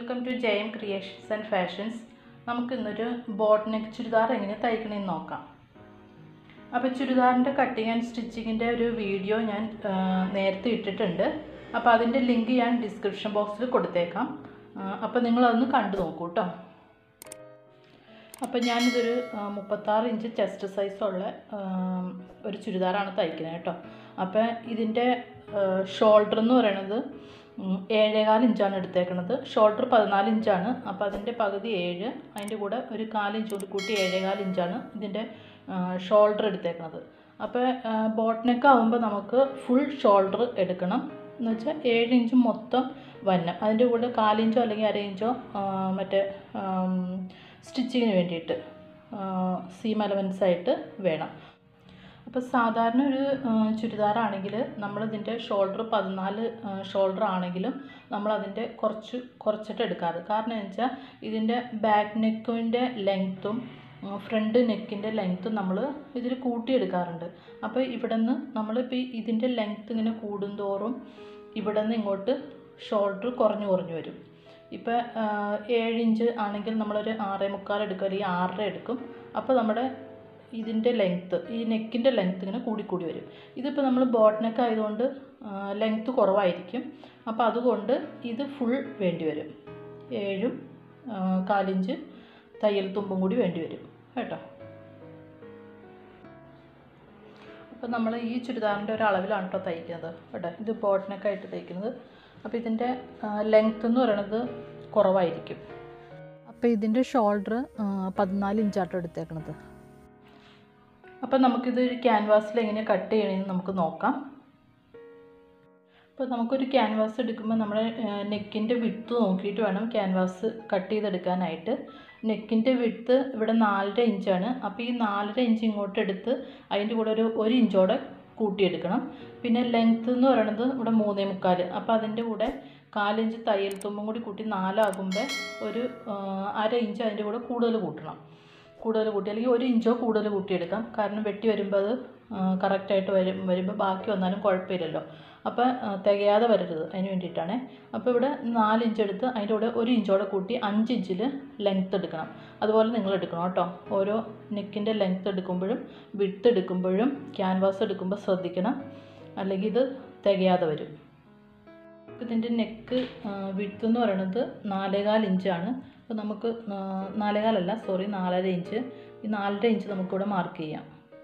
welcome to Jayam creations and fashions നമുക്ക് ഇന്നൊരു boat neck churidar എങ്ങനെ തയ്ക്കണമെന്ന് നോക്കാം അപ്പോൾ ചുരിദാറിൻ്റെ കട്ടിങ് ആൻഡ് സ്റ്റിച്ചിങ്ങിൻ്റെ ഒരു വീഡിയോ ഞാൻ ആ, നേരത്തെ ഇട്ടിട്ടുണ്ട് അപ്പോൾ അതിൻ്റെ ലിങ്ക് ഞാൻ ഡിസ്ക്രിപ്ഷൻ ബോക്സിൽ കൊടുത്തേക്കാം അപ്പോൾ നിങ്ങളതൊന്ന് കണ്ടു നോക്കൂ കേട്ടോ അപ്പോൾ ഞാനിതൊരു ആ, മുപ്പത്താറ് ഇഞ്ച് ചെസ്റ്റ് സൈസുള്ള ആ, ഒരു ചുരിദാറാണ് തയ്ക്കുന്നത് കേട്ടോ അപ്പോൾ ഇതിൻ്റെ ഷോൾഡർ എന്ന് പറയണത് ഉം, ഏഴേകാൽ ഇഞ്ചാണ് എടുത്തേക്കണത് ഷോൾഡർ പതിനാല് ഇഞ്ചാണ് അപ്പോൾ അതിൻ്റെ പകുതി ഏഴ് അതിൻ്റെ കൂടെ ഒരു കാലിഞ്ച് കൂടി കൂട്ടി ഏഴേകാൽ ഇഞ്ചാണ് ഇതിൻ്റെ ഷോൾഡർ എടുത്തേക്കണത് അപ്പോൾ ബോട്ട് നെക്ക് ആകുമ്പോൾ നമുക്ക് ഫുൾ ഷോൾഡർ എടുക്കണം എന്ന് വെച്ചാൽ ഏഴ് ഇഞ്ച് മൊത്തം വന്നം അതിൻ്റെ കൂടെ കാലിഞ്ചോ അല്ലെങ്കിൽ അര ഇഞ്ചോ ആ, മറ്റേ സ്റ്റിച്ചിങ്ങിന് വേണ്ടിയിട്ട് സീം അലവൻസ് ആയിട്ട് വേണം അപ്പോൾ സാധാരണ ഒരു ആ, ചുരിദാറാണെങ്കിൽ നമ്മളിതിൻ്റെ ഷോൾഡർ പതിനാല് ഷോൾഡർ ആണെങ്കിലും നമ്മളതിൻ്റെ കുറച്ച് കുറച്ചിട്ട് എടുക്കാറ് കാരണം എന്ന് വെച്ചാൽ ഇതിൻ്റെ ബാക്ക് നെക്കിൻ്റെ ലെങ്ത്തും ഫ്രണ്ട് നെക്കിൻ്റെ ലെങ്ത്തും നമ്മൾ ഇതിൽ കൂട്ടിയെടുക്കാറുണ്ട് അപ്പോൾ ഇവിടെ നിന്ന് നമ്മളിപ്പോൾ ഇതിൻ്റെ ലെങ്ത്ത് ഇങ്ങനെ കൂടുന്തോറും ഇവിടെ നിന്ന് ഇങ്ങോട്ട് ഷോൾഡർ കുറഞ്ഞു കുറഞ്ഞു വരും ഇപ്പോൾ ഏഴ് ഇഞ്ച് ആണെങ്കിൽ നമ്മളൊരു ആറേ മുക്കാൽ എടുക്കും അല്ലെങ്കിൽ ആറര എടുക്കും അപ്പോൾ നമ്മുടെ ഇതിൻ്റെ ലെങ്ത്ത് ഈ നെക്കിൻ്റെ ലെങ്ത്ത് ഇങ്ങനെ കൂടിക്കൂടി വരും ഇതിപ്പോൾ നമ്മൾ ബോട്ട് നെക്ക് ആയതുകൊണ്ട് ലെങ്ത്ത് കുറവായിരിക്കും അപ്പോൾ അതുകൊണ്ട് ഇത് ഫുൾ വേണ്ടി വരും ഏഴും ആ, കാലിഞ്ച് തയ്യൽ തുമ്പും കൂടി വേണ്ടി വരും കേട്ടോ അപ്പോൾ നമ്മൾ ഈ ചുരിദാറിൻ്റെ ഒരു അളവിലാണ് കേട്ടോ തയ്ക്കുന്നത് കേട്ടോ ഇത് ബോട്ട് നെക്കായിട്ട് തയ്ക്കുന്നത് അപ്പോൾ ഇതിൻ്റെ ലെങ്ത്ത് എന്ന് പറയണത് കുറവായിരിക്കും അപ്പോൾ ഇതിൻ്റെ ഷോൾഡർ പതിനാല് ഇഞ്ചാട്ടോ എടുത്തേക്കണത് അപ്പോൾ നമുക്കിത് ഒരു ക്യാൻവാസിൽ എങ്ങനെ കട്ട് ചെയ്യണമെന്ന് നമുക്ക് നോക്കാം അപ്പോൾ നമുക്കൊരു ക്യാൻവാസ് എടുക്കുമ്പോൾ നമ്മുടെ നെക്കിൻ്റെ വിട്ത് നോക്കിയിട്ട് വേണം ക്യാൻവാസ് കട്ട് ചെയ്തെടുക്കാനായിട്ട് നെക്കിൻ്റെ വിട്ത് ഇവിടെ നാലര ഇഞ്ചാണ് അപ്പോൾ ഈ നാലര ഇഞ്ച് ഇങ്ങോട്ട് എടുത്ത് അതിൻ്റെ കൂടെ ഒരു ഒരു ഇഞ്ചോടെ കൂട്ടിയെടുക്കണം പിന്നെ ലെങ്ത്ത് എന്ന് പറയുന്നത് ഇവിടെ മൂന്നേ മുക്കാൽ അപ്പോൾ അതിൻ്റെ കൂടെ കാലിഞ്ച് തയ്യൽ തുമ്പും കൂടി കൂട്ടി നാലാകുമ്പോൾ ഒരു ആ, അര ഇഞ്ച് അതിൻ്റെ കൂടെ കൂടുതൽ കൂട്ടണം കൂടുതൽ കൂട്ടി അല്ലെങ്കിൽ ഒരു ഇഞ്ചോ കൂടുതൽ കൂട്ടിയെടുക്കാം കാരണം വെട്ടി വരുമ്പോൾ അത് കറക്റ്റായിട്ട് വരും വരുമ്പോൾ ബാക്കി വന്നാലും കുഴപ്പമില്ലല്ലോ അപ്പോൾ ആ, തികയാതെ വരരുത് അതിന് വേണ്ടിയിട്ടാണ് അപ്പോൾ ഇവിടെ നാല് ഇഞ്ച് എടുത്ത് അതിൻ്റെ കൂടെ ഒരു ഇഞ്ചോടെ കൂട്ടി അഞ്ച് ഇഞ്ചിൽ ലെങ്ത്ത് എടുക്കണം അതുപോലെ നിങ്ങൾ എടുക്കണം കേട്ടോ ഓരോ നെക്കിൻ്റെ ലെങ്ത്ത് എടുക്കുമ്പോഴും വിട്ട് എടുക്കുമ്പോഴും ക്യാൻവാസ് എടുക്കുമ്പോൾ ശ്രദ്ധിക്കണം അല്ലെങ്കിൽ ഇത് തികയാതെ വരും ഇതിൻ്റെ നെക്ക് വിട്ത് എന്ന് പറയുന്നത് നാലേകാൽ ഇഞ്ചാണ് അപ്പോൾ നമുക്ക് ആ, നാലേകാലല്ല സോറി നാലര ഇഞ്ച് ഈ നാലര ഇഞ്ച് നമുക്കിവിടെ മാർക്ക് ചെയ്യാം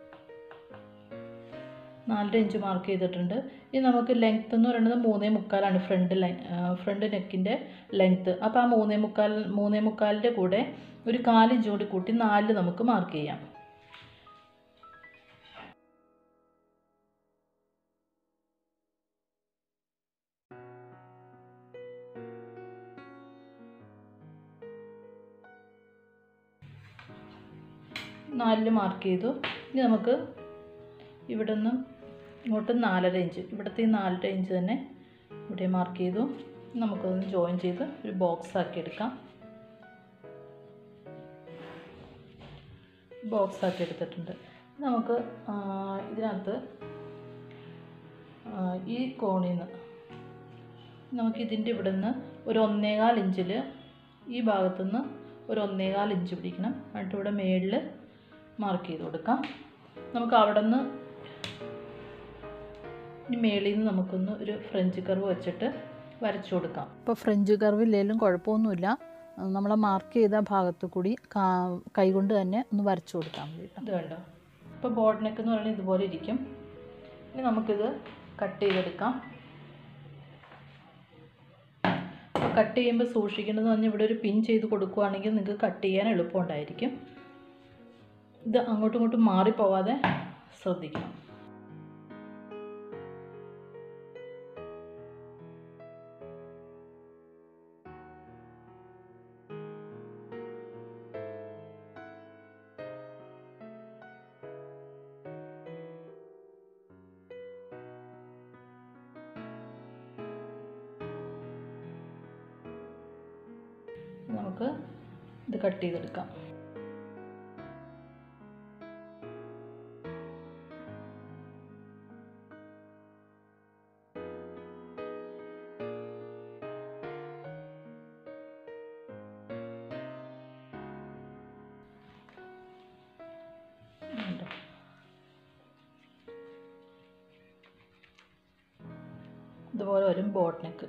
നാലര ഇഞ്ച് മാർക്ക് ചെയ്തിട്ടുണ്ട് ഇനി നമുക്ക് ലെങ്ത്ത് എന്ന് പറയുന്നത് മൂന്നേ മുക്കാലാണ് ഫ്രണ്ട് ലൈൻ ഫ്രണ്ട് നെക്കിൻ്റെ ലെങ്ത്ത് അപ്പോൾ ആ മൂന്നേ മുക്കാൽ മൂന്നേ മുക്കാലിൻ്റെ കൂടെ ഒരു കാലിഞ്ച് കൂടി കൂട്ടി നാലിൽ നമുക്ക് മാർക്ക് ചെയ്യാം നാലിൽ മാർക്ക് ചെയ്തു ഇനി നമുക്ക് ഇവിടെ നിന്നും ഇങ്ങോട്ട് നാലര ഇഞ്ച് ഇവിടുത്തെ ഈ നാലര ഇഞ്ച് തന്നെ ഇവിടെ മാർക്ക് ചെയ്തു ഇനി നമുക്കതൊന്ന് ജോയിൻ ചെയ്ത് ഒരു ബോക്സ് ആക്കി എടുക്കാം ബോക്സ് ആക്കി എടുത്തിട്ടുണ്ട് ഇനി നമുക്ക് ആ, ഇതിനകത്ത് ആ, ഈ കോണിൽ നിന്ന് നമുക്ക് ഇതിൻ്റെ ഇവിടെ നിന്ന് ഒരു ഒന്നേകാൽ ഇഞ്ചിൽ ഈ ഭാഗത്തുനിന്ന് ഒരു ഒന്നേകാൽ ഇഞ്ച് പിടിക്കണം എന്നിട്ട് ഇവിടെ മേളിൽ മാർക്ക് ചെയ്ത് കൊടുക്കാം നമുക്ക് അവിടെ നിന്ന് ഇനി മേളിൽ നിന്ന് നമുക്കൊന്ന് ഒരു ഫ്രഞ്ച് കർവ് വെച്ചിട്ട് വരച്ചു കൊടുക്കാം ഇപ്പോൾ ഫ്രഞ്ച് കർവ് ഇല്ലെങ്കിലും കുഴപ്പമൊന്നുമില്ല നമ്മൾ മാർക്ക് ചെയ്ത ഭാഗത്ത് കൂടി കൈകൊണ്ട് തന്നെ ഒന്ന് വരച്ചു കൊടുക്കാൻ വേണ്ടിയിട്ട് ഇത് വേണ്ടോ ഇപ്പോൾ ബോർഡ് നെക്ക് എന്ന് പറയുന്നത് ഇതുപോലെ ഇരിക്കും ഇനി നമുക്കിത് കട്ട് ചെയ്തെടുക്കാം അപ്പോൾ കട്ട് ചെയ്യുമ്പോൾ സൂക്ഷിക്കേണ്ടതെന്ന് പറഞ്ഞാൽ ഇവിടെ ഒരു പിൻ ചെയ്ത് കൊടുക്കുകയാണെങ്കിൽ നിങ്ങൾക്ക് കട്ട് ചെയ്യാൻ എളുപ്പമുണ്ടായിരിക്കും ഇത് അങ്ങോട്ടും ഇങ്ങോട്ടും മാറിപ്പോവാതെ ശ്രദ്ധിക്കണം നമുക്ക് ഇത് കട്ട് ചെയ്തെടുക്കാം ഇതുപോലെ വരും ബോട്ട് നെക്ക്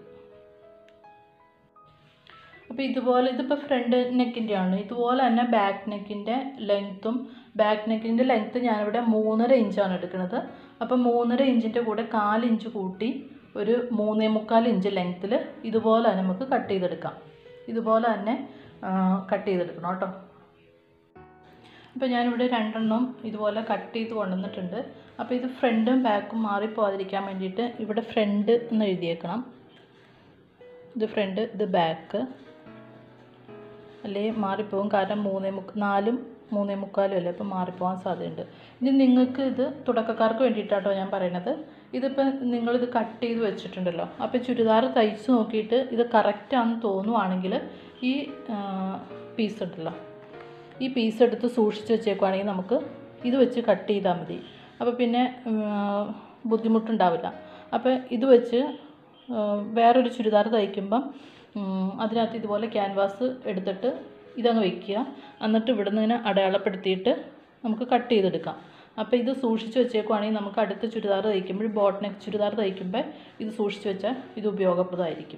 അപ്പോൾ ഇതുപോലെ ഇതിപ്പോൾ ഫ്രണ്ട് നെക്കിൻ്റെ ആണ് ഇതുപോലെ തന്നെ ബാക്ക് നെക്കിൻ്റെ ലെങ്ത്തും ബാക്ക് നെക്കിൻ്റെ ലെങ്ത്ത് ഞാനിവിടെ മൂന്നര ഇഞ്ചാണ് എടുക്കുന്നത് അപ്പോൾ മൂന്നര ഇഞ്ചിൻ്റെ കൂടെ കാല് ഇഞ്ച് കൂട്ടി ഒരു മൂന്നേ മുക്കാൽ ഇഞ്ച് ലെങ്ത്തിൽ ഇതുപോലെ തന്നെ നമുക്ക് കട്ട് ചെയ്തെടുക്കാം ഇതുപോലെ തന്നെ കട്ട് ചെയ്തെടുക്കണം കേട്ടോ അപ്പോൾ ഞാനിവിടെ രണ്ടെണ്ണം ഇതുപോലെ കട്ട് ചെയ്ത് കൊണ്ടുവന്നിട്ടുണ്ട് അപ്പോൾ ഇത് ഫ്രണ്ടും ബാക്കും മാറിപ്പോകാതിരിക്കാൻ വേണ്ടിയിട്ട് ഇവിടെ ഫ്രണ്ട് എന്ന് എഴുതിയേക്കണം ഇത് ഫ്രണ്ട് ഇത് ബാക്ക് അല്ലെങ്കിൽ മാറിപ്പോകും കാരണം മൂന്നേ മുക്ക നാലും മൂന്നേ മുക്കാലും അല്ലേ അപ്പോൾ മാറിപ്പോകാൻ സാധ്യതയുണ്ട് ഇനി നിങ്ങൾക്ക് ഇത് തുടക്കക്കാർക്ക് വേണ്ടിയിട്ടാട്ടോ ഞാൻ പറയണത് ഇതിപ്പോൾ നിങ്ങളിത് കട്ട് ചെയ്ത് വെച്ചിട്ടുണ്ടല്ലോ അപ്പോൾ ചുരിദാർ തയ്ച്ച് നോക്കിയിട്ട് ഇത് കറക്റ്റാണെന്ന് തോന്നുവാണെങ്കിൽ ഈ പീസ് ഉണ്ടല്ലോ ഈ പീസ് എടുത്ത് സൂക്ഷിച്ച് വെച്ചേക്കുവാണെങ്കിൽ നമുക്ക് ഇത് വെച്ച് കട്ട് ചെയ്താൽ മതി അപ്പോൾ പിന്നെ ബുദ്ധിമുട്ടുണ്ടാവില്ല അപ്പോൾ ഇത് വെച്ച് വേറൊരു ചുരിദാർ തയ്ക്കുമ്പം അതിനകത്ത് ഇതുപോലെ ക്യാൻവാസ് എടുത്തിട്ട് ഇതങ്ങ് വയ്ക്കുക എന്നിട്ട് ഇവിടെ നിന്ന് ഇങ്ങനെ അടയാളപ്പെടുത്തിയിട്ട് നമുക്ക് കട്ട് ചെയ്തെടുക്കാം അപ്പോൾ ഇത് സൂക്ഷിച്ച് വെച്ചേക്കുവാണെങ്കിൽ നമുക്ക് അടുത്ത ചുരിദാർ തയ്ക്കുമ്പോൾ ബോട്ട് നെക്ക് ചുരിദാർ തയ്ക്കുമ്പോൾ ഇത് സൂക്ഷിച്ച് വെച്ചാൽ ഇത് ഉപയോഗപ്രദമായിരിക്കും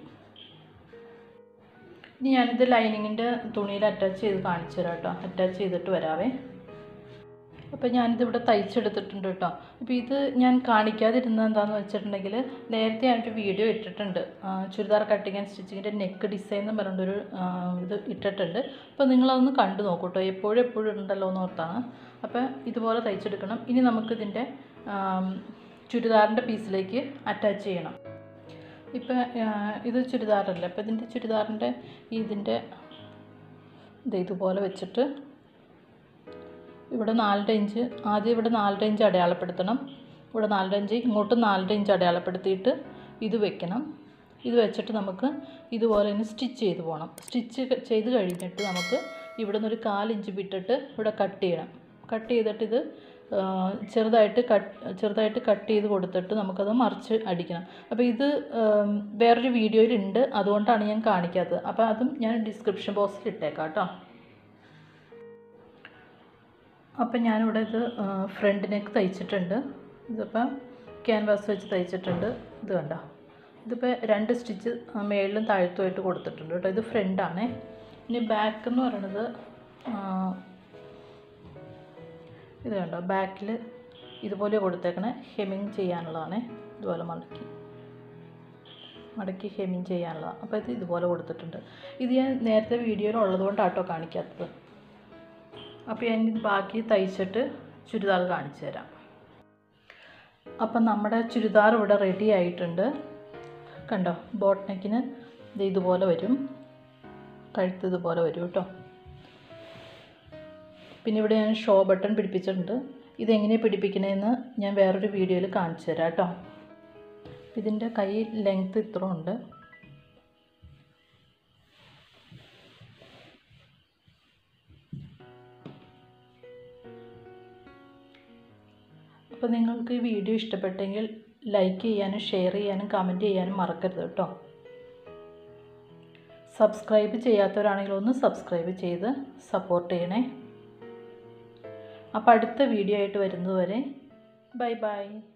ഇനി ഞാനിത് ലൈനിങ്ങിൻ്റെ തുണിയിൽ അറ്റാച്ച് ചെയ്ത് കാണിച്ചു തരാം കേട്ടോ അറ്റാച്ച് ചെയ്തിട്ട് വരാവേ അപ്പോൾ ഞാനിതിവിടെ തയ്ച്ചെടുത്തിട്ടുണ്ട് കേട്ടോ അപ്പോൾ ഇത് ഞാൻ കാണിക്കാതിരുന്നത് എന്താണെന്ന് വെച്ചിട്ടുണ്ടെങ്കിൽ നേരത്തെ ഞാനൊരു വീഡിയോ ഇട്ടിട്ടുണ്ട് ചുരിദാർ കട്ടിങ് ആൻഡ് സ്റ്റിച്ചിങ്ങിൻ്റെ നെക്ക് ഡിസൈൻ എന്ന് പറഞ്ഞൊരു ഇത് ഇട്ടിട്ടുണ്ട് അപ്പോൾ നിങ്ങളതൊന്ന് കണ്ടു നോക്കൂ കേട്ടോ എപ്പോഴും എപ്പോഴും ഉണ്ടല്ലോ എന്ന് ഓർത്താണ് അപ്പോൾ ഇതുപോലെ തയ്ച്ചെടുക്കണം ഇനി നമുക്കിതിൻ്റെ ചുരിദാറിൻ്റെ പീസിലേക്ക് അറ്റാച്ച് ചെയ്യണം ഇപ്പം ഇത് ചുരിദാറല്ലേ അപ്പോൾ ഇതിൻ്റെ ചുരിദാറിൻ്റെ ഇതിൻ്റെ ഇത് ഇതുപോലെ വെച്ചിട്ട് ഇവിടെ നാലര ഇഞ്ച് ആദ്യം ഇവിടെ നാലര ഇഞ്ച് അടയാളപ്പെടുത്തണം ഇവിടെ നാലര ഇഞ്ച് ഇങ്ങോട്ട് നാലര ഇഞ്ച് അടയാളപ്പെടുത്തിയിട്ട് ഇത് വെക്കണം ഇത് വെച്ചിട്ട് നമുക്ക് ഇതുപോലെ തന്നെ സ്റ്റിച്ച് ചെയ്ത് പോകണം സ്റ്റിച്ച് ചെയ്ത് കഴിഞ്ഞിട്ട് നമുക്ക് ഇവിടെ നിന്നൊരു കാലിഞ്ച് വിട്ടിട്ട് ഇവിടെ കട്ട് ചെയ്യണം കട്ട് ചെയ്തിട്ട് ഇത് ചെറുതായിട്ട് കട്ട് ചെറുതായിട്ട് കട്ട് ചെയ്ത് കൊടുത്തിട്ട് നമുക്കത് മറിച്ച് അടിക്കണം അപ്പോൾ ഇത് വേറൊരു വീഡിയോയിലുണ്ട് അതുകൊണ്ടാണ് ഞാൻ കാണിക്കാത്തത് അപ്പോൾ അതും ഞാൻ ഡിസ്ക്രിപ്ഷൻ ബോക്സിൽ ഇട്ടേക്കാം കേട്ടോ അപ്പം ഞാനിവിടെ ഇത് ഫ്രണ്ട് നെക്ക് തയ്ച്ചിട്ടുണ്ട് ഇതിപ്പം ക്യാൻവാസ് വെച്ച് തയ്ച്ചിട്ടുണ്ട് ഇത് കണ്ടോ ഇതിപ്പോൾ രണ്ട് സ്റ്റിച്ച് മേളിലും താഴ്ത്തുമായിട്ട് കൊടുത്തിട്ടുണ്ട് കേട്ടോ ഇത് ഫ്രണ്ടാണേ ഇനി ബാക്ക് എന്ന് പറയുന്നത് ഇത് കണ്ടോ ബാക്കിൽ ഇതുപോലെ കൊടുത്തേക്കണേ ഹെമിങ് ചെയ്യാനുള്ളതാണേ ഇതുപോലെ മടക്കി മടക്കി ഹെമിങ് ചെയ്യാനുള്ളതാണ് അപ്പോൾ ഇത് ഇതുപോലെ കൊടുത്തിട്ടുണ്ട് ഇത് ഞാൻ നേരത്തെ വീഡിയോയിൽ ഉള്ളതുകൊണ്ടാട്ടോ കാണിക്കാത്തത് അപ്പോൾ ഞാൻ ഇത് ബാക്കി തയ്ച്ചിട്ട് ചുരിദാർ കാണിച്ചു തരാം അപ്പം നമ്മുടെ ചുരിദാർ ഇവിടെ റെഡി ആയിട്ടുണ്ട് കണ്ടോ ബോട്ട് നെക്കിന് ഇത് ഇതുപോലെ വരും കഴുത്ത് ഇതുപോലെ വരും കേട്ടോ പിന്നെ ഇവിടെ ഞാൻ ഷോ ബട്ടൺ പിടിപ്പിച്ചിട്ടുണ്ട് ഇതെങ്ങനെ പിടിപ്പിക്കണതെന്ന് ഞാൻ വേറൊരു വീഡിയോയിൽ കാണിച്ചു തരാം കേട്ടോ ഇതിൻ്റെ കൈ ലെങ്ത്ത് ഇത്ര ഉണ്ട് അപ്പോൾ നിങ്ങൾക്ക് ഈ വീഡിയോ ഇഷ്ടപ്പെട്ടെങ്കിൽ ലൈക്ക് ചെയ്യാനും ഷെയർ ചെയ്യാനും കമൻറ്റ് ചെയ്യാനും മറക്കരുത് കേട്ടോ സബ്സ്ക്രൈബ് ചെയ്യാത്തവരാണെങ്കിൽ ഒന്ന് സബ്സ്ക്രൈബ് ചെയ്ത് സപ്പോർട്ട് ചെയ്യണേ അപ്പോൾ അടുത്ത വീഡിയോ ആയിട്ട് വരുന്നത് വരെ ബൈ ബൈ